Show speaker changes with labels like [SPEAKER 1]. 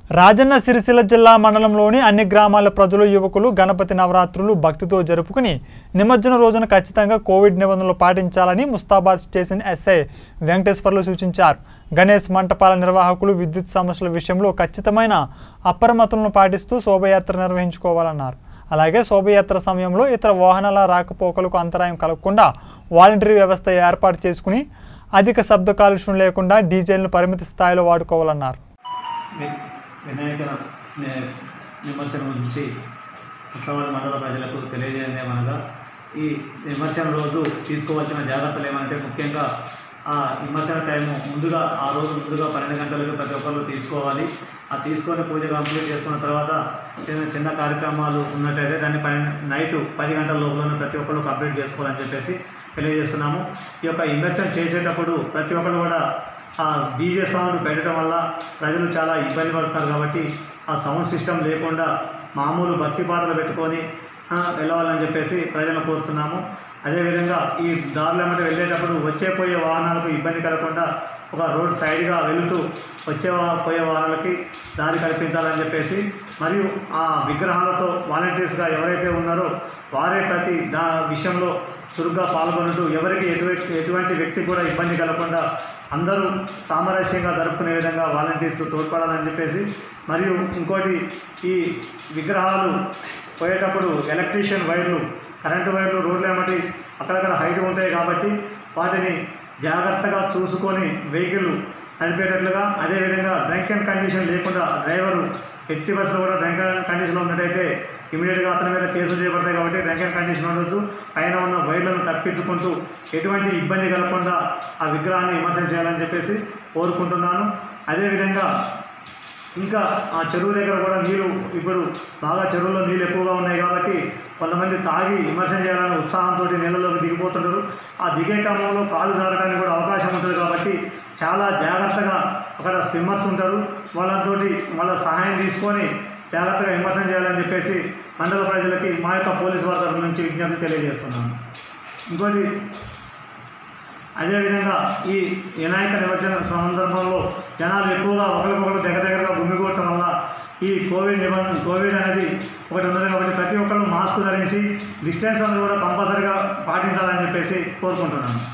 [SPEAKER 1] రాజన్న సిరిసిల్ల జిల్లా మండలంలోని అన్ని గ్రామాల ప్రజలు యువకులు గణపతి నవరాత్రులు భక్తితో జరుపుకుని నిమజ్జన రోజున ఖచ్చితంగా కోవిడ్ నిబంధనలు పాటించాలని ముస్తాబాద్ స్టేషన్ ఎస్ఐ వెంకటేశ్వర్లు సూచించారు గణేష్ మంటపాల నిర్వాహకులు విద్యుత్ సమస్యల విషయంలో ఖచ్చితమైన అప్రమత్తలను పాటిస్తూ శోభయాత్ర నిర్వహించుకోవాలన్నారు అలాగే శోభయాత్ర సమయంలో ఇతర వాహనాల రాకపోకలకు అంతరాయం కలగకుండా వాలంటరీ వ్యవస్థ ఏర్పాటు చేసుకుని అధిక శబ్ద కాలుష్యం లేకుండా డీజేలను పరిమిత స్థాయిలో వాడుకోవాలన్నారు
[SPEAKER 2] వి- వినాయక ని- నిమజ్జనం గురించి ముస్తాబాద్ మండల ప్రజలకు తెలియజేయడం ఏమనగా ఈ నిమజ్జనం రోజు తీసుకోవాల్సిన జాగ్రత్తలు ఏమంటే ముఖ్యంగా ఆ నిమజ్జన టైము ముందుగా ఆ రోజు ముందుగా పన్నెండు గంటలకు ప్రతి ఒక్కరు తీసుకోవాలి ఆ తీసుకొని పూజ కంప్లీట్ చేసుకున్న తర్వాత చిన్న చిన్న కార్యక్రమాలు ఉన్నట్టయితే దాన్ని పన్నెండు నైట్ పది గంటల లోపల ప్రతి ఒక్కరు కంప్లీట్ చేసుకోవాలని చెప్పేసి తెలియజేస్తున్నాము ఈ యొక్క ఇన్వెస్ట్మెంట్ చేసేటప్పుడు ప్రతి ఒక్కరు కూడా ఆ డీజే సౌండ్ పెట్టడం వల్ల ప్రజలు చాలా ఇబ్బంది పడుతున్నారు కాబట్టి ఆ సౌండ్ సిస్టమ్ లేకుండా మామూలు భక్తి పాటలు పెట్టుకొని ఆ, వెళ్ళవాలని చెప్పేసి ప్రజలను కోరుతున్నాము అదేవిధంగా ఈ దారులు ఏమంటే వెళ్ళేటప్పుడు వచ్చే పోయే వాహనాలకు ఇబ్బంది కలగకుండా ఒక రోడ్ సైడ్గా వెళుతూ వచ్చే వా- పోయే వాహనాలకి దారి కల్పించాలని చెప్పేసి మరియు ఆ విగ్రహాలతో వాలంటీర్స్గా ఎవరైతే ఉన్నారో వారే ప్రతి దా విషయంలో చురుగ్గా పాల్గొనుతూ ఎవరికి ఎటువంటి ఎటువంటి వ్యక్తి కూడా ఇబ్బంది కలగకుండా అందరూ సామరస్యంగా జరుపుకునే విధంగా వాలంటీర్స్ తోడ్పడాలని చెప్పేసి మరియు ఇంకోటి ఈ విగ్రహాలు పోయేటప్పుడు ఎలక్ట్రీషియన్ వైర్లు కరెంటు వైర్లు రోడ్లు ఏమంటే అక్కడక్కడ హైట్ ఉంటాయి కాబట్టి వాటిని జాగ్రత్తగా చూసుకొని వెహికల్ నడిపేటట్లుగా అదేవిధంగా డ్రంక్ అండ్ కండిషన్ లేకుండా డ్రైవరు ఎట్టి బస్సులో కూడా డ్రంక్ అండ్ కండిషన్లో ఉన్నట్టయితే ఇమీడియట్గా అతని మీద కేసులు చేయబడతాయి కాబట్టి డ్రంక్ అండ్ కండిషన్ ఉండొద్దు పైన ఉన్న వైర్లను తప్పించుకుంటూ ఎటువంటి ఇబ్బంది కలగకుండా ఆ విగ్రహాన్ని విమర్శనం చేయాలని చెప్పేసి కోరుకుంటున్నాను అదేవిధంగా ఇంకా ఆ చెరువు దగ్గర కూడా నీళ్ళు ఇప్పుడు బాగా చెరువులో నీళ్ళు ఎక్కువగా ఉన్నాయి కాబట్టి కొంతమంది తాగి విమర్శన చేయాలని ఉత్సాహంతో నీళ్ళలోకి దిగిపోతుంటారు ఆ దిగే క్రమంలో కాలు జారడానికి కూడా అవకాశం ఉంటుంది కాబట్టి చాలా జాగ్రత్తగా అక్కడ స్విమ్మర్స్ ఉంటారు వాళ్ళతోటి వాళ్ళ సహాయం తీసుకొని జాగ్రత్తగా విమర్శన చేయాలని చెప్పేసి మండల ప్రజలకి మా యొక్క పోలీసు వారి తరఫు నుంచి విజ్ఞప్తి తెలియజేస్తున్నాను ఇంకోటి అదేవిధంగా ఈ వినాయక నిమజ్జన సందర్భంలో జనాలు ఎక్కువగా ఒకరికొకరు దగ్గర దగ్గరగా గుమ్మిగొట్టడం వల్ల ఈ కోవిడ్ నిబంధన కోవిడ్ అనేది ఒకటి ఉన్నది కాబట్టి ప్రతి ఒక్కరు మాస్క్ ధరించి డిస్టెన్స్ అనేది కూడా కంపల్సరీగా పాటించాలని చెప్పేసి కోరుకుంటున్నాను